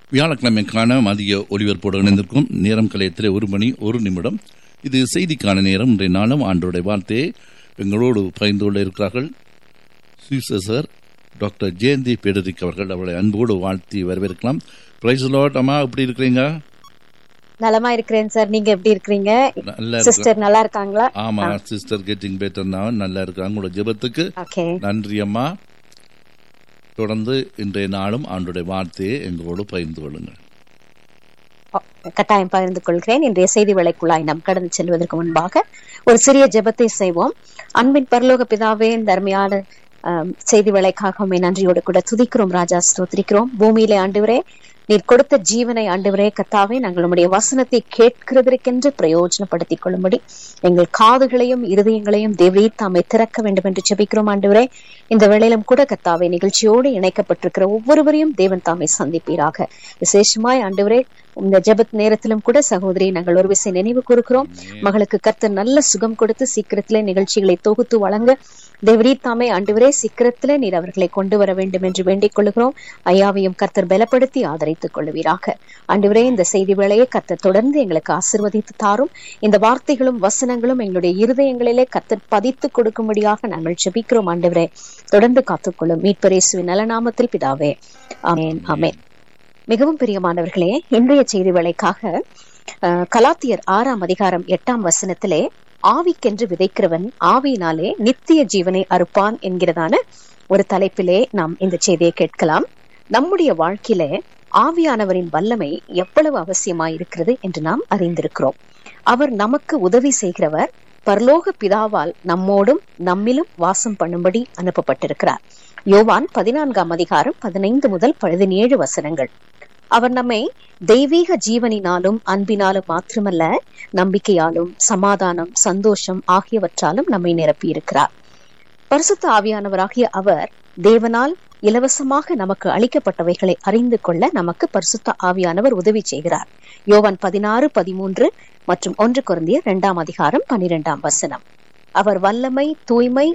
வியாழக்கிழமைக்கான மதிய ஒலிபரப்போடு இணைந்திருக்கும் நேரம் கலையத்திலே ஒரு மணி ஒரு நிமிடம் இது செய்திக்கான நேரம் இன்றைய நாளும் ஆண்டோடைய வார்த்தையை எங்களோடு பகிர்ந்து கொள்ள இருக்கிறார்கள் சுவிசர் டாக்டர் ஜெயந்தி பெடரிக் அவர்கள் அவளை அன்போடு வாழ்த்தி வரவேற்கலாம் பிரைஸ் லாட் அம்மா எப்படி இருக்கிறீங்க நலமா இருக்கிறேன் சார் நீங்க எப்படி இருக்கிறீங்க நல்லா இருக்கிறேன் சிஸ்டர் நல்லா இருக்காங்களா ஆமா சிஸ்டர் கெட்டிங் பெட்டர் நான் நல்லா இருக்கிறாங்க உங்களோட ஜெபத்துக்கு ஓகே நன்றி அம்மா தொடர்ந்து இன்றைய நாளும் ஆண்டோடைய வார்த்தையை எங்களோடு பகிர்ந்து கொள்ளுங்கள் கட்டாயம் பகிர்ந்து கொள்கிறேன் இன்றைய செய்தி வேலைக்குள்ளாய் நாம் கடந்து செல்வதற்கு முன்பாக ஒரு சிறிய ஜெபத்தை செய்வோம் அன்பின் பரலோக பிதாவே இந்த அருமையான ஆம், செய்தி வேலைக்காக உம்மை நன்றியோடு கூட துதிக்கிறோம் ராஜா ஸ்தோத்திரிக்கிறோம் பூமியிலே ஆண்டவரே நீர் கொடுத்த ஜீவனை ஆண்டவரே கத்தாவே நாங்கள் உம்முடைய வசனத்தை கேட்கிறதற்கென்று பிரயோஜனப்படுத்திக் கொள்ளும்படி எங்கள் காதுகளையும் இருதயங்களையும் தேவரீர் தாமை திறக்க வேண்டும் என்று ஜெபிக்கிறோம் ஆண்டவரே இந்த வேளையிலும் கூட கத்தாவே நிகழ்ச்சியோடு இணைக்கப்பட்டிருக்கிற ஒவ்வொருவரையும் தேவன் தாமை சந்திப்பீராக விசேஷமாய் ஆண்டவரே இந்த ஜெபத் நேரத்திலும் கூட சகோதரி நாங்கள் ஒரு விசை நினைவு கூறுகிறோம் மகளுக்கு கர்த்தர் நல்ல சுகம் கொடுத்து சீக்கிரத்திலே நிகழ்ச்சிகளை தொகுத்து வழங்க தேவரீ தாமே ஆண்டவரே சீக்கிரத்திலே நீர் அவர்களை கொண்டு வர வேண்டும் என்று வேண்டிக் கொள்கிறோம் ஐயாவையும் கர்த்தர் பலப்படுத்தி ஆதரித்துக் கொள்வீராக ஆண்டவரே இந்த செய்தி வேளையை கர்த்தர் தொடர்ந்து எங்களுக்கு ஆசிர்வதித்து தாரும் இந்த வார்த்தைகளும் வசனங்களும் எங்களுடைய இருதயங்களிலே கர்த்தர் பதித்து கொடுக்கும்படியாக நாங்கள் ஜெபிக்கிறோம் ஆண்டவரே தொடர்ந்து காத்துக்கொள்ளும் மீட்பரேசுவின் நலநாமத்தில் பிதாவே ஆமென் ஆமென் மிகவும் பிரியமானவர்களே இன்றைய செய்தி வேளைக்காக அஹ், கலாத்தியர் ஆறாம் அதிகாரம் எட்டாம் வசனத்திலே ஆவிக்கென்று விதைக்கிறவன் ஆவியினாலே நித்திய ஜீவனை அறுப்பான் என்கிறதான ஒரு தலைப்பிலே நாம் இந்த செய்தியை கேட்கலாம் நம்முடைய வாழ்க்கையில ஆவியானவரின் வல்லமை எவ்வளவு அவசியமாய் இருக்கிறது என்று நாம் அறிந்திருக்கிறோம் அவர் நமக்கு உதவி செய்கிறவர் பரலோக பிதாவால் நம்மோடும் நம்மிலும் வாசம் பண்ணும்படி அனுப்பப்பட்டிருக்கிறார் யோவான் பதினான்காம் அதிகாரம் பதினைந்து முதல் பதினேழு வசனங்கள் அவர் நம்மை தெய்வீக ஜீவனினாலும் அன்பினாலும் மாத்திரமல்ல நம்பிக்கையாலும் சமாதானம் சந்தோஷம் ஆகியவற்றாலும் நம்மை நிரப்பியிருக்கிறார் பரிசுத்த ஆவியானவராகிய அவர் தேவனால் இலவசமாக நமக்கு அளிக்கப்பட்டவைகளை அறிந்து கொள்ள நமக்கு பரிசுத்த ஆவியானவர் உதவி செய்கிறார் யோவான் பதினாறு பதிமூன்று மற்றும் ஒன்று குருந்திய இரண்டாம் அதிகாரம் பனிரெண்டாம் வசனம் அவர் வல்லமை தூய்மை